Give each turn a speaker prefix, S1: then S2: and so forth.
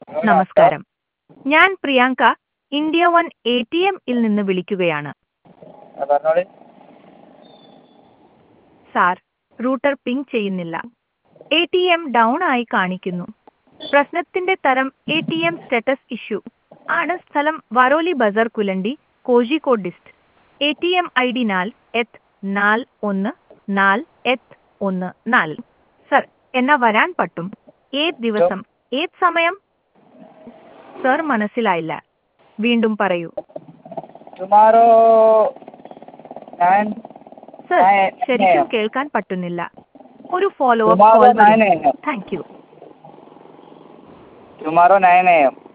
S1: നമസ്കാരം ഞാൻ Priyanka India one A T എമ്മിൽ നിന്ന് വിളിക്കുകയാണ്
S2: ആ പറഞ്ഞോളി
S1: സാർ റൂട്ടർ പിങ് ചെയ്യുന്നില്ല എ ടി എം ഡൗൺ ആയി കാണിക്കുന്നു പ്രശ്നത്തിന്റെ തരം A T M status issue ആണ് സ്ഥലം വരോലി ബസർ കുലണ്ടി Kozhikode dist A T M I D നാൽ എത്ത് നാൽ ഒന്ന് നാൽ എത്ത് ഒന്ന് നാല് സർ എന്നാ വരാൻ പറ്റും ഏത് ദിവസം ഏത് സമയം സർ മനസ്സിലായില്ല വീണ്ടും പറയൂ
S2: ടുമാറോ നയൻ
S1: സർ
S2: Nine
S1: ശരിക്കും
S2: AM.
S1: കേൾക്കാൻ പറ്റുന്നില്ല ഒരു follow up
S2: tomorrow
S1: call
S2: nine A M
S1: thank you
S2: tomorrow nine A M